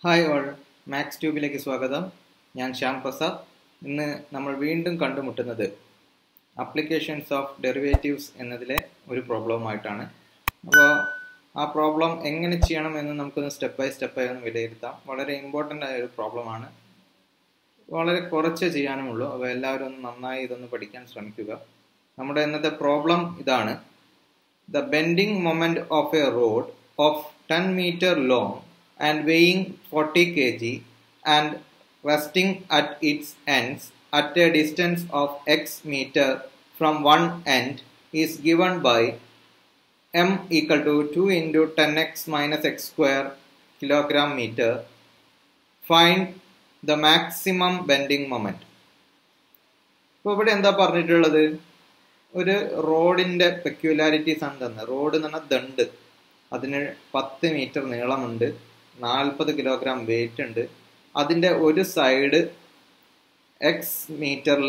Hi all max ട്യൂബിലേക്ക് സ്വാഗതം ഞാൻ ശ്യാം പ്രസാദ് ഇന്ന് നമ്മൾ വീണ്ടും കണ്ടുമുട്ടുന്നത് അപ്ലിക്കേഷൻസ് ഓഫ് ഡെറിവേറ്റീവ്സ് എന്നതിലെ ഒരു പ്രോബ്ലവുമായിട്ടാണ് അപ്പോൾ ആ പ്രോബ്ലം എങ്ങനെ ചെയ്യണം എന്ന് നമുക്കൊന്ന് സ്റ്റെപ്പ് ബൈ സ്റ്റെപ്പായി ഒന്ന് വിലയിരുത്താം വളരെ ഇമ്പോർട്ടൻ്റ് ആയ ഒരു പ്രോബ്ലമാണ് വളരെ കുറച്ച് ചെയ്യാനുമുള്ളൂ അപ്പോൾ എല്ലാവരും ഒന്ന് നന്നായി ഇതൊന്ന് പഠിക്കാൻ ശ്രമിക്കുക നമ്മുടെ ഇന്നത്തെ പ്രോബ്ലം ഇതാണ് the bending moment of a rod of ten metre long and weighing 40 kg and resting at its ends at a distance of x meter from one end is given by m equal to 2 into 10x minus x square kilogram meter. Find the maximum bending moment. ഇപ്പോൾ ഇവിടെ എന്താ പറഞ്ഞിട്ടുള്ളത് ഒരു റോഡിന്റെ peculiarities ആണ് തന്നെ road എന്ന് പറഞ്ഞാൽ ദണ്ട് അതിന് പത്ത് മീറ്റർ നീളമുണ്ട് നാൽപ്പത് കിലോഗ്രാം വെയിറ്റ് ഉണ്ട് അതിൻ്റെ ഒരു സൈഡ് എക്സ് മീറ്ററിൽ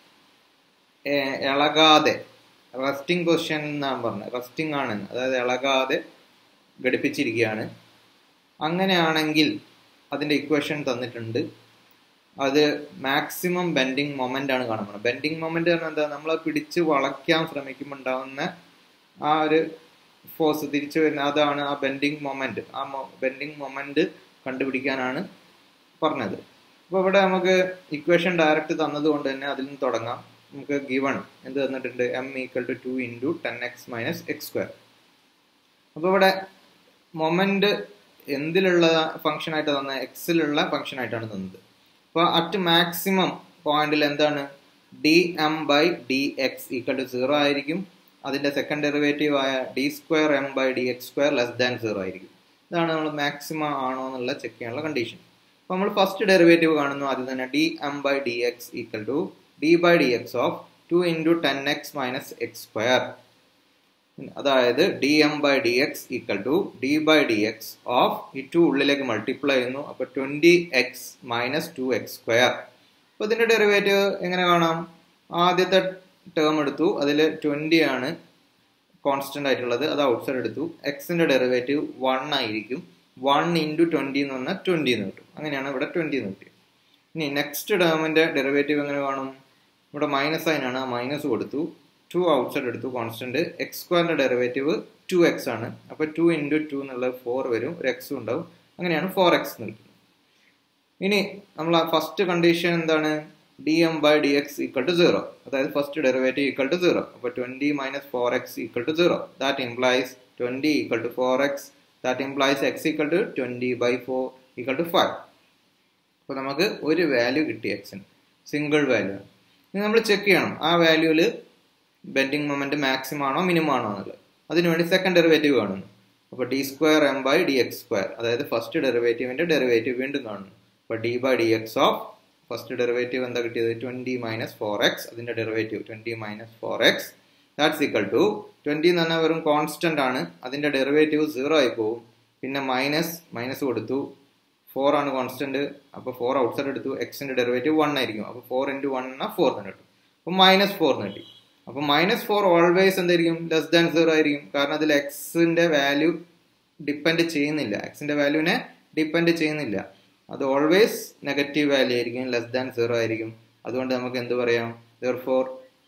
ഇളകാതെ റെസ്റ്റിംഗ് പൊസിഷൻ എന്നാണ് പറഞ്ഞത് റെസ്റ്റിംഗ് ആണ് അതായത് ഇളകാതെ ഘടിപ്പിച്ചിരിക്കുകയാണ് അങ്ങനെയാണെങ്കിൽ അതിൻ്റെ ഇക്വേഷൻ തന്നിട്ടുണ്ട് അത് മാക്സിമം ബെൻഡിങ് മൊമെന്റ് ആണ് കാണുന്നത് ബെൻഡിങ് മൊമെന്റ് പറഞ്ഞാൽ എന്താ നമ്മൾ പിടിച്ച് വളയ്ക്കാൻ ശ്രമിക്കുമ്പോൾ ഉണ്ടാകുന്ന ആ ഒരു ഫോഴ്സ് തിരിച്ചു വരുന്ന അതാണ് ആ ബെൻഡിങ് മൊമെന്റ് ആ ബെൻഡിങ് മൊമെന്റ് കണ്ടുപിടിക്കാനാണ് പറഞ്ഞത് അപ്പോൾ ഇവിടെ നമുക്ക് ഇക്വേഷൻ ഡയറക്റ്റ് തന്നതുകൊണ്ട് തന്നെ അതിൽ നിന്ന് തുടങ്ങാം നമുക്ക് ഗിവൺ എന്ത് തന്നിട്ടുണ്ട് M equal to two into ten X minus X square അപ്പോൾ ഇവിടെ മൊമെന്റ് എന്തിലുള്ള ഫംഗ്ഷൻ ആയിട്ട് തന്ന എക്സിലുള്ള ഫംഗ്ഷൻ ആയിട്ടാണ് തന്നത് അപ്പോൾ അറ്റ് മാക്സിമം പോയിന്റിൽ എന്താണ് D M by D X equal to zero ആയിരിക്കും അതിന്റെ സെക്കൻഡ് ഡെറിവേറ്റീവ് ആയ D square M by D X square less than zero ആയിരിക്കും ഇതാണ് നമ്മൾ മാക്സിമം ആണോ എന്നുള്ള ചെക്ക് ചെയ്യാനുള്ള കണ്ടീഷൻ അപ്പോൾ നമ്മൾ ഫസ്റ്റ് ഡെറിവേറ്റീവ് കാണുന്നു ആദ്യം തന്നെ D M by D X equal to D by D X of two into ten X minus X square അതായത് D M by D X equal to D by D X of ഈ two ഉള്ളിലേക്ക് multiply ചെയ്യുന്നു അപ്പോൾ twenty X minus two X square അപ്പോൾ ഇതിൻ്റെ derivative എങ്ങനെ കാണാം ആദ്യത്തെ ടേം എടുത്തു അതിൽ ട്വൻറ്റി ആണ് കോൺസ്റ്റന്റ് ആയിട്ടുള്ളത് അത് ഔട്ട് സൈഡ് എടുത്തു എക്സിന്റെ ഡെറിവേറ്റീവ് വൺ ആയിരിക്കും വൺ ഇൻറ്റു ട്വൻറ്റി എന്ന് പറഞ്ഞാൽ ട്വൻറ്റി എന്ന് കിട്ടും അങ്ങനെയാണ് ഇവിടെ ട്വൻറ്റി എന്ന് കിട്ടിയത് ഇനി നെക്സ്റ്റ് ടേമിന്റെ ഡെറിവേറ്റീവ് എങ്ങനെ കാണും ഇവിടെ മൈനസ് സൈനാണ് ആ മൈനസ് കൊടുത്തു ടു ഔട്ട് സൈഡ് എടുത്തു കോൺസ്റ്റന്റ് എക്സ് സ്ക്വയറിന്റെ ഡെറിവേറ്റീവ് ടു എക്സ് ആണ് അപ്പോൾ ടു ഇൻറ്റു ടു എന്നുള്ളത് ഫോർ വരും ഒരു എക്സും ഉണ്ടാവും അങ്ങനെയാണ് ഫോർ എക്സ് എന്ന് കിട്ടുന്നത് ഇനി നമ്മൾ ആ ഫസ്റ്റ് കണ്ടീഷൻ എന്താണ് D M by D X equal to zero അതായത് first derivative equal to zero അപ്പോൾ twenty minus four X equal to zero that implies twenty equal to four X that implies X equal to twenty by four equal to five അപ്പോൾ നമുക്ക് ഒരു value കിട്ടി എക്സിന് single value ഇനി നമ്മൾ check ചെയ്യണം ആ വാല്യൂവിൽ ബെൻഡിങ് മൊമെന്റ് മാക്സിമം ആണോ മിനിമം ആണോ എന്നുള്ളത് അതിനുവേണ്ടി സെക്കൻഡ് ഡെറിവേറ്റീവ് കാണുന്നു അപ്പോൾ D square M by D X square അതായത് ഫസ്റ്റ് ഡെറിവേറ്റീവിന്റെ ഡെറിവേറ്റീവ് വീണ്ടും കാണുന്നു അപ്പോൾ D by D X of first derivative എന്താ കിട്ടിയത് ട്വന്റി മൈനസ് ഫോർ എക്സ് അതിന്റെ derivative twenty minus four X that's equal to twenty എന്ന് പറഞ്ഞാൽ വെറും കോൺസ്റ്റന്റ് ആണ് അതിന്റെ ഡെറിവേറ്റീവ് സീറോ ആയി പോകും പിന്നെ മൈനസ് മൈനസ് കൊടുത്തു ഫോർ ആണ് കോൺസ്റ്റന്റ് അപ്പോൾ ഫോർ ഔട്ട് സൈഡ് എടുത്തു എക്സിന്റെ ഡെറിവേറ്റീവ് വൺ ആയിരിക്കും അപ്പോൾ ഫോർ ഇൻറ്റു വൺ എന്നാൽ ഫോർ തന്നെ കിട്ടും അപ്പോൾ മൈനസ് ഫോർ കിട്ടി അപ്പോൾ മൈനസ് ഫോർ ഓൾവേസ് എന്തായിരിക്കും ലെസ് ദാൻ സീറോ ആയിരിക്കും കാരണം അതിൽ എക്സിന്റെ വാല്യൂ ഡിപ്പെൻഡ് ചെയ്യുന്നില്ല എക്സിന്റെ വാല്യൂവിനെ ഡിപ്പെൻഡ് ചെയ്യുന്നില്ല അത് ഓൾവേസ് നെഗറ്റീവ് വാല്യൂ ആയിരിക്കും ലെസ് ദാൻ സീറോ ആയിരിക്കും അതുകൊണ്ട് നമുക്ക് എന്ത് പറയാം therefore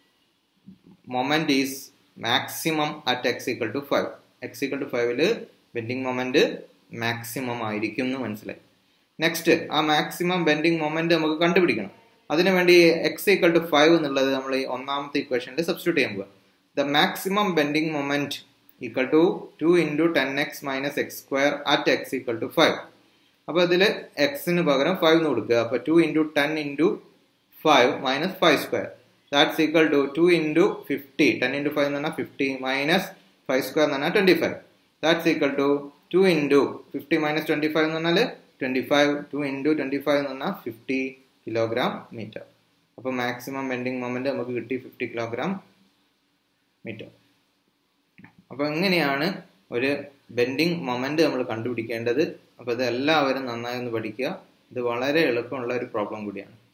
moment is maximum at X equal to five X equal to ഫൈവില് ബെൻഡിങ് മൊമെന്റ് മാക്സിമം ആയിരിക്കും എന്ന് മനസ്സിലായി നെക്സ്റ്റ് ആ മാക്സിമം ബെൻഡിങ് മൊമെന്റ് നമുക്ക് കണ്ടുപിടിക്കണം അതിനുവേണ്ടി എക്സ് ഈക്വൽ ടു ഫൈവ് എന്നുള്ളത് നമ്മൾ ഈ ഒന്നാമത്തെ ഇക്വേഷനിൽ സബ്സ്റ്റിറ്റ്യൂട്ട് ചെയ്യാൻ പോകുക the maximum bending moment equal to two into ten X minus X square at X equal to five അപ്പോൾ ഇതിൽ എക്സിന് പകരം ഫൈവ് എന്ന് കൊടുക്കുക അപ്പോൾ two into ten into five minus five square that's equal to two into fifty ten into five എന്ന് പറഞ്ഞാൽ fifty minus five square എന്ന് പറഞ്ഞാൽ twenty five that's equal to two into fifty minus twenty five എന്ന് പറഞ്ഞാൽ twenty five to into twenty five എന്ന് പറഞ്ഞാൽ fifty kilogram metre അപ്പോൾ maximum bending moment നമുക്ക് കിട്ടി ഫിഫ്റ്റി കിലോഗ്രാം മീറ്റർ അപ്പോൾ ഇങ്ങനെയാണ് ഒരു ബെൻഡിങ് മൊമെന്റ് നമ്മൾ കണ്ടുപിടിക്കേണ്ടത് അപ്പോൾ ഇത് എല്ലാവരും നന്നായി ഒന്ന് പഠിക്കുക ഇത് വളരെ എളുപ്പമുള്ള ഒരു പ്രോബ്ലം കൂടിയാണ്